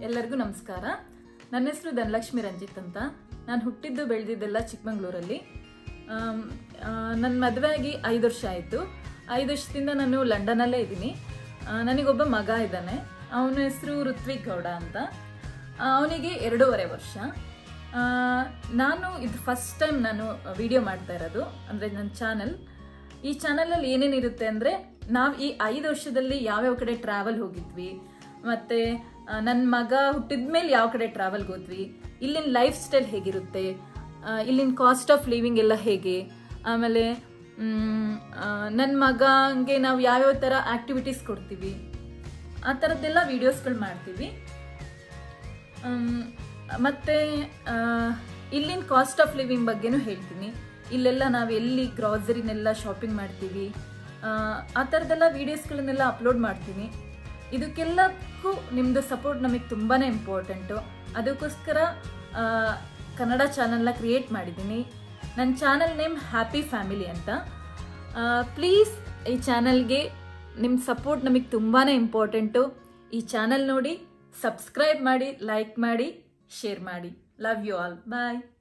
ಎಲ್ಲರಿಗೂ ನಮಸ್ಕಾರ ನನ್ನ ಹೆಸರು ಧನಲಕ್ಷ್ಮಿ ರಂಜಿತ್ ಅಂತ ನಾನು ಹುಟ್ಟಿದ್ದು ಬೆಳೆದಿದ್ದೆಲ್ಲ ಚಿಕ್ಕಮಂಗ್ಳೂರಲ್ಲಿ ನನ್ನ ಮದುವೆ ಆಗಿ ಐದು ವರ್ಷ ಆಯಿತು ಐದು ವರ್ಷದಿಂದ ನಾನು ಲಂಡನಲ್ಲೇ ಇದ್ದೀನಿ ನನಗೊಬ್ಬ ಮಗ ಇದ್ದಾನೆ ಅವನ ಹೆಸರು ಋತ್ವಿಕ್ ಗೌಡ ಅಂತ ಅವನಿಗೆ ಎರಡೂವರೆ ವರ್ಷ ಆ, ನಾನು ಇದು ಫಸ್ಟ್ ಟೈಮ್ ನಾನು ವಿಡಿಯೋ ಮಾಡ್ತಾ ಇರೋದು ಅಂದರೆ ನನ್ನ ಚಾನಲ್ ಈ ಚಾನಲಲ್ಲಿ ಏನೇನಿರುತ್ತೆ ಅಂದರೆ ನಾವು ಈ ಐದು ವರ್ಷದಲ್ಲಿ ಯಾವ್ಯಾವ ಕಡೆ ಟ್ರಾವೆಲ್ ಹೋಗಿದ್ವಿ ಮತ್ತು ನನ್ನ ಮಗ ಹುಟ್ಟಿದ ಮೇಲೆ ಯಾವ ಕಡೆ ಟ್ರಾವೆಲ್ಗೆ ಹೋದ್ವಿ ಇಲ್ಲಿನ ಲೈಫ್ ಸ್ಟೈಲ್ ಹೇಗಿರುತ್ತೆ ಆ, ಇಲ್ಲಿನ ಕಾಸ್ಟ್ ಆಫ್ ಲಿವಿಂಗ್ ಎಲ್ಲ ಹೇಗೆ ಆಮೇಲೆ ನನ್ನ ಮಗಂಗೆ ನಾವು ಯಾವ್ಯಾವ ಥರ ಆ್ಯಕ್ಟಿವಿಟೀಸ್ ಕೊಡ್ತೀವಿ ಆ ಥರದ್ದೆಲ್ಲ ವೀಡಿಯೋಸ್ಗಳು ಮಾಡ್ತೀವಿ ಅಮ್, ಮತ್ತೆ ಆ, ಇಲ್ಲಿನ ಕಾಸ್ಟ್ ಆಫ್ ಲಿವಿಂಗ್ ಬಗ್ಗೆನೂ ಹೇಳ್ತೀನಿ ಇಲ್ಲೆಲ್ಲ ನಾವು ಎಲ್ಲಿ ಗ್ರಾಸರಿನೆಲ್ಲ ಶಾಪಿಂಗ್ ಮಾಡ್ತೀವಿ ಆ, ಆ ಥರದ್ದೆಲ್ಲ ವೀಡಿಯೋಸ್ಗಳನ್ನೆಲ್ಲ ಅಪ್ಲೋಡ್ ಮಾಡ್ತೀನಿ ಇದಕ್ಕೆಲ್ಲಕ್ಕೂ ನಿಮ್ಮದು ಸಪೋರ್ಟ್ ನಮಗೆ ತುಂಬಾ ಇಂಪಾರ್ಟೆಂಟು ಅದಕ್ಕೋಸ್ಕರ ಆ, ಕನ್ನಡ ಚಾನಲ್ನ ಕ್ರಿಯೇಟ್ ಮಾಡಿದ್ದೀನಿ ನನ್ನ ಚಾನಲ್ ನೇಮ್ ಹ್ಯಾಪಿ ಫ್ಯಾಮಿಲಿ ಅಂತ ಪ್ಲೀಸ್ ಈ ಚಾನಲ್ಗೆ ನಿಮ್ಮ ಸಪೋರ್ಟ್ ನಮಗೆ ತುಂಬಾ ಇಂಪಾರ್ಟೆಂಟು ಈ ಚಾನಲ್ ನೋಡಿ ಸಬ್ಸ್ಕ್ರೈಬ್ ಮಾಡಿ ಲೈಕ್ ಮಾಡಿ ಶೇರ್ ಮಾಡಿ ಲವ್ ಯು ಆಲ್ ಬಾಯ್